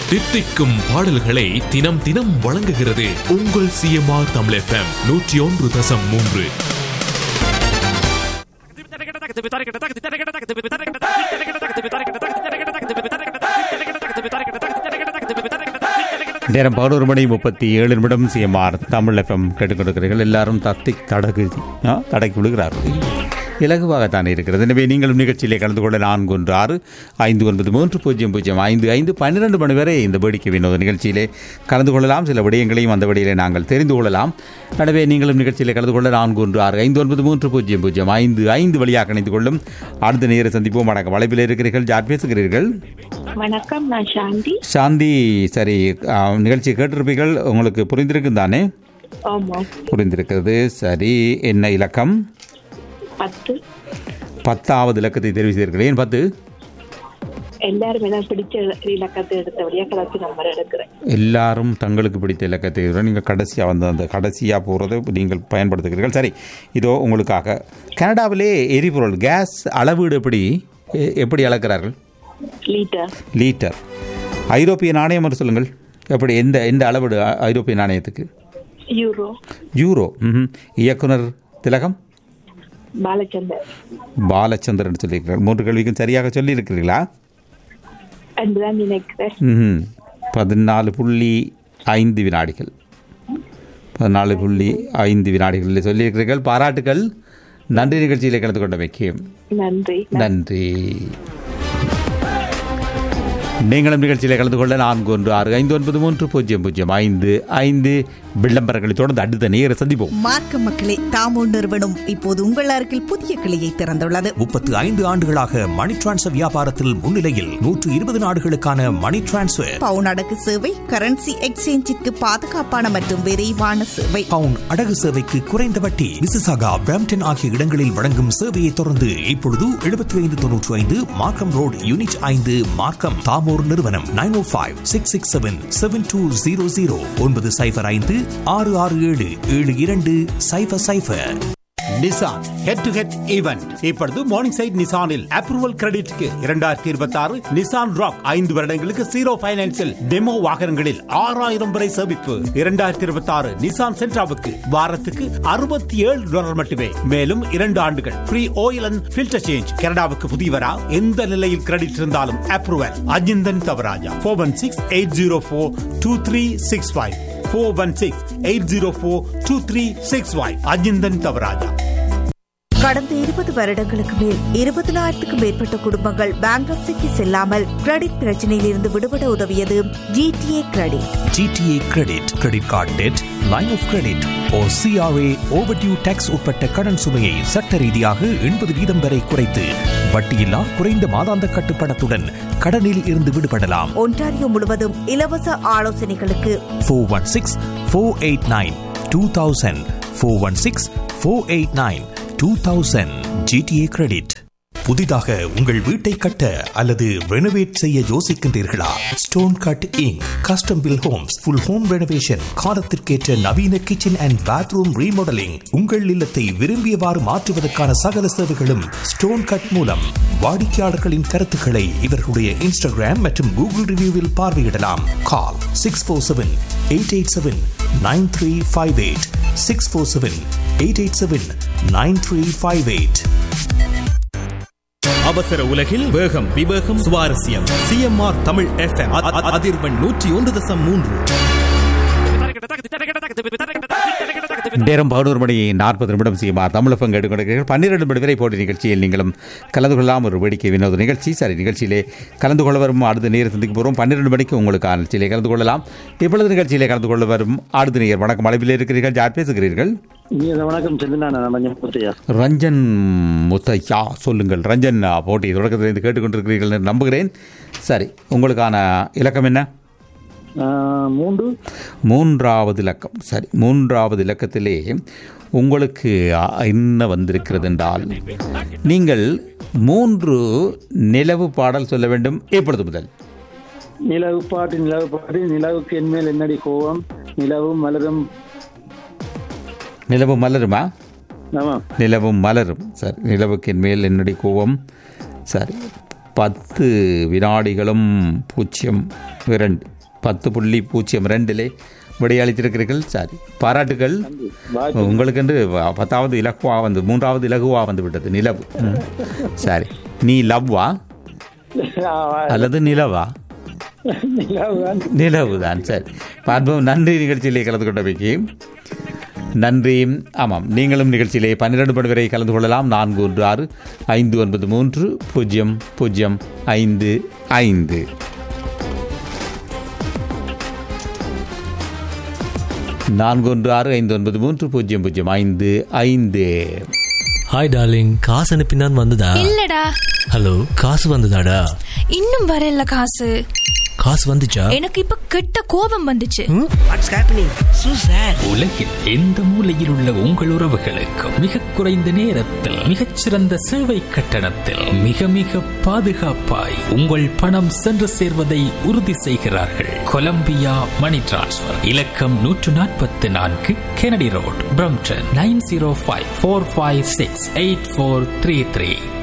தித்திக்கும் பாடல்களை தினம் தினம் வழங்குகிறது உங்கள் சிஎம்ஆர் தமிழ் எஃப்எம் நூற்றி ஒன்று தசம் மூன்று நேரம் பதினோரு மணி முப்பத்தி ஏழு நிமிடம் சிஎம்ஆர் தமிழ் எஃப்எம் கேட்டுக்கொண்டிருக்கிறீர்கள் எல்லாரும் தத்தி தடகு ஆ, தடக்கி விடுகிறார்கள் இலகுவாகத்தான் இருக்கிறது எனவே நீங்களும் நிகழ்ச்சியிலே கலந்து கொள்ள நான்கு ஒன்று ஆறு ஐந்து ஒன்பது மூன்று பூஜ்ஜியம் பூஜ்ஜியம் ஐந்து ஐந்து பன்னிரண்டு மணி வரை இந்த வேடிக்கை வினோத நிகழ்ச்சியிலே கலந்து கொள்ளலாம் சில விடயங்களையும் அந்த விடையிலே நாங்கள் தெரிந்து கொள்ளலாம் எனவே நீங்களும் நிகழ்ச்சியிலே கலந்து கொள்ள நான்கு ஒன்று ஆறு ஐந்து ஒன்பது மூன்று பூஜ்ஜியம் பூஜ்ஜியம் ஐந்து ஐந்து வழியாக இணைந்து கொள்ளும் அடுத்த நேர சந்திப்போம் வணக்கம் வளைப்பில் இருக்கிறீர்கள் யார் பேசுகிறீர்கள் வணக்கம் நான் சாந்தி சாந்தி சரி ஆ, நிகழ்ச்சி கேட்டிருப்பீர்கள் உங்களுக்கு புரிந்திருக்கும் தானே ஆமா புரிந்திருக்கிறது சரி என்ன இலக்கம் பத்து பத்தாவது இலக்கத்தை தெரிவு செய்தீர்கள் ஏன் பத்து எல்லாரும் எனக்கு பிடிச்ச இலக்கத்தை எடுத்தபடியா கலசி நம்பர் எடுக்கிறேன் எல்லாரும் தங்களுக்கு பிடித்த இலக்கத்தை விட நீங்கள் கடைசியாக வந்து அந்த கடைசியாக போகிறத நீங்கள் பயன்படுத்துகிறீர்கள் சரி இதோ உங்களுக்காக கனடாவிலே எரிபொருள் கேஸ் அளவீடு எப்படி எ- எப்படி அளக்கிறார்கள் லீட்டர் லீட்டர் ஐரோப்பிய நாணயம் என்று சொல்லுங்கள் எப்படி எந்த எந்த அளவீடு ஐ- ஐரோப்பிய நாணயத்துக்கு யூரோ யூரோ ம்ஹும். இயக்குனர் திலகம் பாலச்சந்தர் பாலச்சந்திரன் சொல்லியிருக்கிறார் மூன்று கேள்விக்கும் சரியாக சொல்லியிருக்கிறீர்களா என்றுதான் நினைக்கிறேன் ம்ஹும். பதினாலு புள்ளி ஐந்து வினாடிகள் பதினாலு புள்ளி ஐந்து வினாடிகளில் சொல்லியிருக்கிறீர்கள் பாராட்டுகள் நன்றி நிகழ்ச்சியில் கலந்து கொண்டமைக்கு நன்றி நன்றி நீங்களும் நிகழ்ச்சியில் கலந்து கொள்ள நான்கு ஒன்று ஆறு ஐந்து ஒன்பது மூன்று பூஜ்ஜியம் பூஜ்ஜியம் ஐந்து ஐந்து விளம்பரங்களை தொடர்ந்து அடுத்த நேர சந்திப்போம் மார்க்க மக்களே தாமோ நிறுவனம் இப்போது உங்கள் அருகில் புதிய கிளையை திறந்துள்ளது முப்பத்து ஐந்து ஆண்டுகளாக மணி டிரான்ஸ்ஃபர் வியாபாரத்தில் முன்னிலையில் நூற்று இருபது நாடுகளுக்கான மணி டிரான்ஸ்ஃபர் பவுன் அடகு சேவை கரன்சி எக்ஸ்சேஞ்சிற்கு பாதுகாப்பான மற்றும் விரைவான சேவை பவுன் அடகு சேவைக்கு குறைந்த வட்டி மிசிசாகா பிராம்டன் ஆகிய இடங்களில் வழங்கும் சேவையை தொடர்ந்து இப்பொழுது எழுபத்தி ஐந்து தொன்னூற்றி ஐந்து மார்க்கம் ரோட் யூனிட் ஐந்து மார்க்கம் தாமோர் நிறுவனம் nine O five six six seven seven two zero zero ஒன்பது சைஃபர் ஐந்து ஆறு ஆறு ஏழு ஏழு இரண்டு சைஃபர் சைஃபர் Nissan head to head event இப்பொழுது மார்னிங் சைட் நிசானில் அப்ரூவல் கிரெடிட்க்கு இரண்டாயிரத்தி இருபத்தி ஆறு நிசான் ராக் ஐந்து வருடங்களுக்கு ஜீரோ பைனான்சில் டெமோ வாகனங்களில் ஆறாயிரம் வரை சேமிப்பு இரண்டாயிரத்தி இருபத்தி ஆறு நிசான் சென்ட்ராவுக்கு வாரத்துக்கு அறுபத்தி ஏழு டாலர் மட்டுமே மேலும் இரண்டு ஆண்டுகள் free oil and filter change கனடாவுக்கு புதியவரா எந்த நிலையில் கிரெடிட் இருந்தாலும் approval Ajinthan Thavaraja four one six eight zero four two three six five four one six eight zero four two three six five Ajinthan Thavaraja கடந்த இருபது வருடங்களுக்கு மேல் இருபதனாயிரத்துக்கும் மேற்பட்ட குடும்பங்கள் பேங்க்ரப்சிக்கு செல்லாமல் கிரெடிட் பிரச்சனையில் இருந்து விடுபட உதவியது GTA credit GTA credit credit card debt line of credit or CRA overdue tax உட்பட்ட கடன் சுமையை சட்ட ரீதியாக எண்பது வீதம் வரை குறைத்து வட்டியில்லா குறைந்த மாதாந்த கட்டுப்பணத்துடன் கடனில் இருந்து விடுபடலாம் ஒன்டாரியோ முழுவதும் இலவச ஆலோசனைகளுக்கு four one six four eight nine two thousand four one six four eight nine two thousand GTA credit புதிதாக உங்கள் வீட்டை கட்ட அல்லது ரெனோவேட் செய்ய யோசிக்கின்றீர்களா stone cutting custom build homes full home renovation காலத்திற்கேற்ற நவீன கிச்சன் அண்ட் பாத்ரூம் ரீமாடலிங் உங்கள் இல்லத்தை விரும்பியவாறு மாற்றுவதற்கான சகல சேவைகளும் ஸ்டோன் கட் மூலம் வாடிக்கையாளர்களின் கருத்துக்களை இவர்களுடைய இன்ஸ்டாகிராம் மற்றும் கூகுள் ரிவ்யூவில் பார்வையிடலாம் call six four seven eight eight seven nine three five eight six four seven eight eight seven nine three five eight அவசர உலகில் வேகம் விவேகம் சுவாரஸ்யம் சிஎம்ஆர் தமிழ் எஃப்எம் அதிர்வெண் நூற்றி ஒன்று தசம் மூன்று நேரம் பதினோரு மணி நாற்பது நிமிடம் செய்யுமா தமிழகம் கேட்டுக்கொண்டிருக்கிறீர்கள் பன்னிரண்டு மணி வரை போட்டி நிகழ்ச்சியில் நீங்களும் கலந்து கொள்ளலாம் ஒரு வேடிக்கை வினோத நிகழ்ச்சி சரி நிகழ்ச்சியிலே கலந்து கொள்ள வரும் அடுத்த நேர சந்திக்க போகிறோம் பன்னிரண்டு மணிக்கு உங்களுக்கு நிகழ்ச்சியிலே கலந்து கொள்ளலாம் இப்பொழுது நிகழ்ச்சியிலே கலந்து கொள்ள வரும் அடுத்த நேர் வணக்கம் அளவில் இருக்கிறீர்கள் யார் பேசுகிறீர்கள் வணக்கம் செந்தினா நான் மஞ்சள் முத்தையா ரஞ்சன் முத்தையா சொல்லுங்கள் ரஞ்சன் போட்டி தொடக்கத்திலிருந்து கேட்டுக்கொண்டிருக்கிறீர்கள் என்று நம்புகிறேன் சரி உங்களுக்கான இலக்கம் என்ன ஆஹ், மூன்று மூன்றாவது இலக்கம் சரி மூன்றாவது இலக்கத்திலே உங்களுக்கு அ, என்ன வந்திருக்கிறது என்றால் நீங்கள் மூன்று நிலவு பாடல் சொல்ல வேண்டும் எப்பொழுது முதல் நிலவு பாட்டு நிலவு பாட்டு நிலவுக்கு என்மேல் என்னடி கோவம் நிலவும் மலரும் நிலவு மலருமா ஆமா நிலவும் மலரும் சரி நிலவுக்கு மேல் என்னுடைய கோவம் சரி பத்து வினாடிகளும் பூஜ்ஜியம் இரண்டு பத்து புள்ளி பூஜ்ஜியம் ரெண்டிலே விடையளித்திருக்கிறீர்கள் சரி பாராட்டுகள் உங்களுக்கு என்று பத்தாவது இலகுவா வந்து மூன்றாவது இலகுவா வந்து விட்டது நிலவு ம். சரி நீ லவ்வா அல்லது நிலவா நிலவுதான் நிலவு தான் சரி பார்ப்போம் நன்றி நிகழ்ச்சியிலே கலந்து கொண்டவைக்கு நன்றி ஆமாம் நீங்களும் நிகழ்ச்சியிலே பன்னிரண்டு மணி வரை கலந்து கொள்ளலாம் நான்கு ஒன்று ஆறு ஐந்து ஒன்பது மூன்று பூஜ்ஜியம் பூஜ்ஜியம் ஐந்து ஐந்து நான்கு ஒன்று ஆறு ஐந்து ஒன்பது மூன்று பூஜ்ஜியம் பூஜ்ஜியம் ஐந்து ஐந்து ஹாய் டார்லிங் காசு அனுப்பினான் வந்ததா இல்லடா ஹலோ காசு வந்ததாடா இன்னும் வரல காசு காசு வந்துச்சா எனக்கு இப்ப கெட்ட கோபம் வந்துச்சு உலகில் எந்த மூலையில் உள்ள உங்கள் உறவுகளுக்கும் மிக குறைந்த நேரத்தில் மிகச்சிறந்த சேவை கட்டணத்தில் மிக மிக பாதுகாப்பாய் உங்கள் பணம் சென்று சேர்வதை உறுதி செய்கிறார்கள் கொலம்பியா மணி டிரான்ஸ்ஃபர் இலக்கம் நூற்று நாற்பத்தி நான்கு Kennedy Road Brampton nine zero five four five six eight four three three